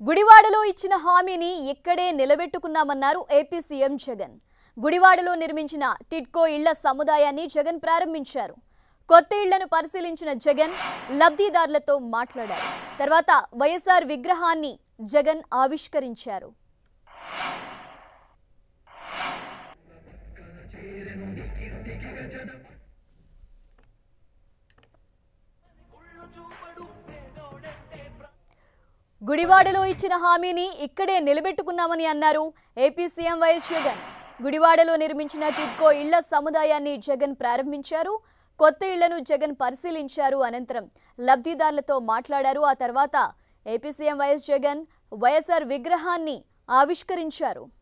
గుడివాడలో ఇచ్చిన హామీని ఇక్కడే నిలబెట్టుకున్నామన్నారు ఏపీ సీఎం జగన్ గుడివాడలో నిర్మించిన టిడ్కో ఇళ్ల సముదాయాన్ని జగన్ ప్రారంభించారు కొత్త ఇళ్లను పరిశీలించిన జగన్ లబ్ధిదారులతో మాట్లాడారు తర్వాత వైఎస్ఆర్ విగ్రహాన్ని జగన్ ఆవిష్కరించారు గుడివాడలో ఇచ్చిన హామీని ఇక్కడే నిలబెట్టుకున్నామని అన్నారు ఏపీ సీఎం వైఎస్ జగన్ గుడివాడలో నిర్మించిన టిడ్కో ఇళ్ల సముదాయాన్ని జగన్ ప్రారంభించారు కొత్త ఇళ్లను జగన్ పరిశీలించారు అనంతరం లబ్ధిదారులతో మాట్లాడారు ఆ తర్వాత AP CM YS Jagan YSR విగ్రహాన్ని ఆవిష్కరించారు